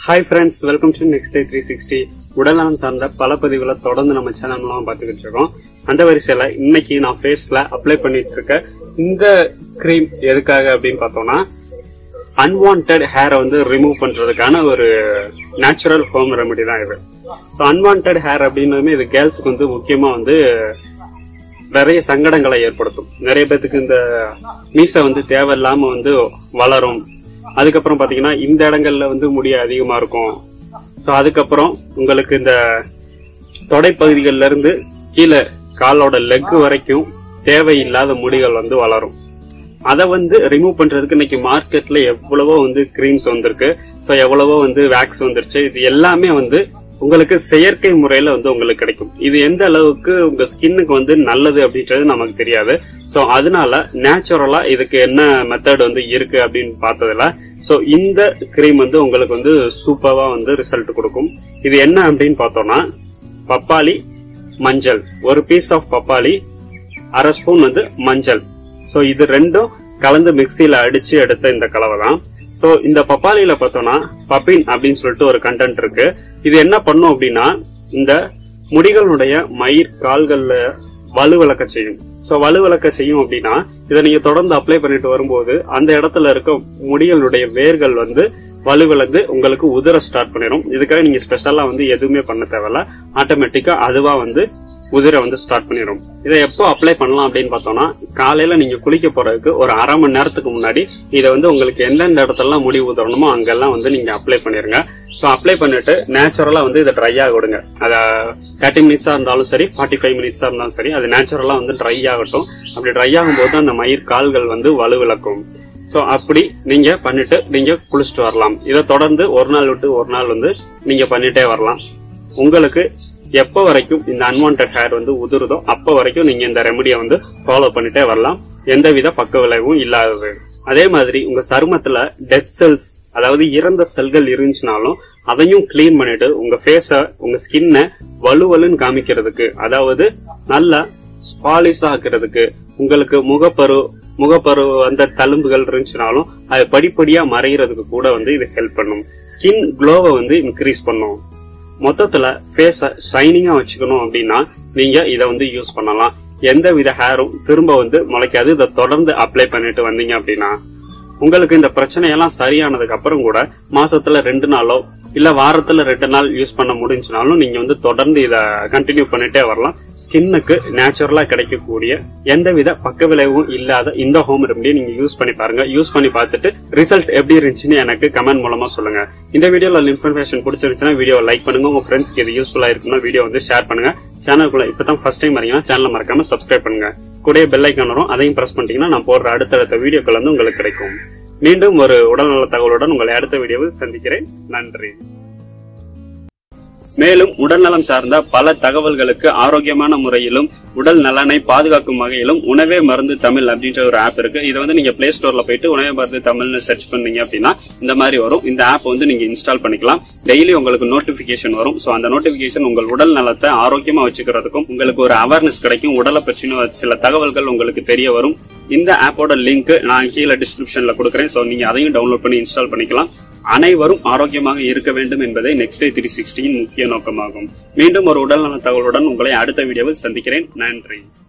hi friends welcome to next day three sixty உடல்நலம் சார்ந்த பல பதிவுகளை தொடர்ந்து நம்ம சேனல் மூலமா பார்த்துக்கிட்டு இருக்கோம் அந்த வரிசையில இன்னைக்கு நான் ஃபேஸ்ல அப்ளை பண்ணிட்டு இருக்க இந்த கிரீம் எதுக்காக அப்படின்னு பார்த்தோம்னா அன்வான்ட் ஹேரை வந்து ரிமூவ் பண்றதுக்கான ஒரு நேச்சுரல் ஹோம் ரெமெடி தான் இது ஸோ அன்வான்ட் ஹேர் அப்படின்னதுமே இது கேர்ள்ஸுக்கு வந்து முக்கியமா வந்து நிறைய சங்கடங்களை ஏற்படுத்தும் நிறைய பேத்துக்கு இந்த மீசை வந்து தேவையில்லாம வந்து வளரும் அதுக்கப்புறம் பாத்தீங்கன்னா இந்த இடங்கள்ல வந்து முடி அதிகமா இருக்கும் ஸோ அதுக்கப்புறம் உங்களுக்கு இந்த தொடைப்பகுதிகள்ல இருந்து கீழே காலோட லெக் வரைக்கும் தேவையில்லாத முடிகள் வந்து வளரும் அதை வந்து ரிமூவ் பண்றதுக்கு இன்னைக்கு மார்க்கெட்ல எவ்வளவோ வந்து கிரீம்ஸ் வந்திருக்கு ஸோ எவ்வளவோ வந்து வேக்ஸ் வந்துருச்சு இது எல்லாமே வந்து உங்களுக்கு செயற்கை முறையில வந்து உங்களுக்கு கிடைக்கும் இது எந்த அளவுக்கு உங்க ஸ்கின்னுக்கு வந்து நல்லது அப்படின்றது நமக்கு தெரியாது சோ அதனால நேச்சுரலா இதுக்கு என்ன மெத்தட் வந்து இருக்கு அப்படின்னு பார்த்ததுல சோ இந்த கிரீம் வந்து உங்களுக்கு வந்து சூப்பரா வந்து ரிசல்ட் கொடுக்கும் இது என்ன அப்படின்னு பார்த்தோம்னா பப்பாளி மஞ்சள் ஒரு பீஸ் ஆஃப் பப்பாளி அரை ஸ்பூன் வந்து மஞ்சள் சோ இது ரெண்டும் கலந்து மிக்சியில அடிச்சு எடுத்த இந்த கலவை தான் சோ இந்த பப்பாளியில பார்த்தோம்னா பப்பின் அப்படின்னு சொல்லிட்டு ஒரு கண்டென்ட் இருக்கு இது என்ன பண்ணும் அப்படின்னா இந்த முடிகளுடைய மயிர் கால்கள்ல வலுவிளக்க செய்யும் சோ வலுவிளக்க செய்யும் அப்படின்னா இதை நீங்க தொடர்ந்து அப்ளை பண்ணிட்டு வரும்போது அந்த இடத்துல இருக்க முடிகளுடைய வேர்கள் வந்து வலுவிழந்து உங்களுக்கு உதிர ஸ்டார்ட் பண்ணிடும் இதுக்காக நீங்க ஸ்பெஷலா வந்து எதுவுமே பண்ண தேவையில்ல ஆட்டோமேட்டிக்கா அதுவா வந்து உதிரை வந்து ஸ்டார்ட் பண்ணிடும் இதை எப்போ அப்ளை பண்ணலாம் அப்படின்னு பார்த்தோம்னா காலையில நீங்க குளிக்க போறதுக்கு ஒரு அரை மணி நேரத்துக்கு முன்னாடி இதை வந்து உங்களுக்கு எந்தெந்த இடத்துலலாம் முடி உதறணுமோ அங்கெல்லாம் வந்து நீங்க அப்ளை பண்ணிருங்க ஸோ அப்ளை பண்ணிட்டு நேச்சுரலா வந்து இதை ட்ரை ஆக விடுங்க அதை தேர்ட்டி மினிட்ஸா இருந்தாலும் சரி ஃபார்ட்டி ஃபைவ் மினிட்ஸா இருந்தாலும் சரி அது நேச்சுரலா வந்து ட்ரை ஆகட்டும் அப்படி ட்ரை ஆகும்போது அந்த மயிர் கால்கள் வந்து வலுவிளக்கும் சோ அப்படி நீங்க பண்ணிட்டு நீங்க குளிச்சுட்டு வரலாம் இதை தொடர்ந்து ஒரு நாள் விட்டு ஒரு நாள் வந்து நீங்க பண்ணிட்டே வரலாம் உங்களுக்கு எப்ப வரைக்கும் இந்த அன்வான்ட் ஹேர் வந்து உதிருதோ அப்ப வரைக்கும் நீங்க இந்த ரெமடியை வந்து ஃபாலோ பண்ணிட்டே வரலாம் எந்தவித பக்க விளைவும் இல்லாதது அதே மாதிரி உங்க சருமத்துல டெத் செல்ஸ் அதாவது இறந்த செல்கள் இருந்துச்சுனாலும் அதையும் கிளீன் பண்ணிட்டு உங்க ஃபேஸ உங்க ஸ்கின்ன வலுவலுன்னு காமிக்கிறதுக்கு அதாவது நல்லா ஸ்பாலிஷ் ஆக்குறதுக்கு உங்களுக்கு முகப்பரு முகப்பரு அந்த தழும்புகள் இருந்துச்சுனாலும் அது படிப்படியா மறைகிறதுக்கு கூட வந்து இது ஹெல்ப் பண்ணும் ஸ்கின் க்ளோவை வந்து இன்க்ரீஸ் பண்ணும் மொத்தத்துல ஃபேஸ ஷைனிங்கா வச்சுக்கணும் அப்படின்னா நீங்க இதை வந்து யூஸ் பண்ணலாம் எந்த வித ஹேரும் திரும்ப வந்து முளைக்காது இதை தொடர்ந்து அப்ளை பண்ணிட்டு வந்தீங்க அப்படின்னா உங்களுக்கு இந்த பிரச்சனையெல்லாம் சரியானதுக்கு அப்புறம் கூட மாசத்துல ரெண்டு நாளோ இல்ல வாரத்துல ரெண்டு நாள் யூஸ் பண்ண முடிஞ்சுனாலும் நீங்க வந்து தொடர்ந்து இத கண்டினியூ பண்ணிட்டே வரலாம் ஸ்கின்னுக்கு நேச்சுரலா கிடைக்கக்கூடிய எந்தவித பக்க விளைவும் இல்லாத இந்த ஹோம் ரெமடியை நீங்க யூஸ் பண்ணி பாருங்க யூஸ் பண்ணி பார்த்துட்டு ரிசல்ட் எப்படி இருந்துச்சுன்னு எனக்கு கமெண்ட் மூலமா சொல்லுங்க இந்த வீடியோல இன்ஃபர்மேஷன் பிடிச்சிருந்துச்சுன்னா வீடியோ லைக் பண்ணுங்க உங்க ஃப்ரெண்ட்ஸ்க்கு இது யூஸ்ஃபுல்லா இருக்குன்னா வீடியோ வந்து ஷேர் பண்ணுங்க சேனலுக்குள்ள இப்பதான் ஃபர்ஸ்ட் டைம் வரீங்கன்னா சேனலை மறக்காம சப்ஸ்கிரைப் பண்ணுங்க கூட பெல் ஐக்கான் வரும் அதையும் பிரஸ் பண்ணிட்டீங்கன்னா நான் போடுற அடுத்தடுத்த வீடியோக்கள் வந்து உங்களுக்கு கிடைக்கும் மீண்டும் ஒரு உடல்நல தகவலுடன் உங்களை அடுத்த வீடியோவில் சந்திக்கிறேன் நன்றி மேலும் உடல்நலம் சார்ந்த பல தகவல்களுக்கு ஆரோக்கியமான முறையிலும் உடல் நலனை பாதுகாக்கும் வகையிலும் உணவே மருந்து தமிழ் அப்படின்ற ஒரு ஆப் இருக்கு இதை வந்து நீங்க பிளே ஸ்டோர்ல போயிட்டு உணவே மருந்து தமிழ்னு சர்ச் பண்ணீங்க அப்படின்னா இந்த மாதிரி வரும் இந்த ஆப் வந்து நீங்க இன்ஸ்டால் பண்ணிக்கலாம் டெய்லி உங்களுக்கு நோட்டிபிகேஷன் வரும் சோ அந்த நோட்டிபிகேஷன் உங்கள் உடல் நலத்தை ஆரோக்கியமா வச்சுக்கிறதுக்கும் உங்களுக்கு ஒரு அவேர்னஸ் கிடைக்கும் உடலை பற்றின சில தகவல்கள் உங்களுக்கு தெரிய வரும் இந்த ஆப்போட லிங்க் நான் கீழே டிஸ்கிரிப்ஷன்ல கொடுக்குறேன் சோ நீங்க அதையும் டவுன்லோட் பண்ணி இன்ஸ்டால் பண்ணிக்கலாம் அனைவரும் ஆரோக்கியமாக இருக்க வேண்டும் என்பதே நெக்ஸ்ட் டே த்ரீ சிக்ஸ்டியின் முக்கிய நோக்கமாகும் மீண்டும் ஒரு உடல்நல தகவலுடன் உங்களை அடுத்த வீடியோவில் சந்திக்கிறேன் நன்றி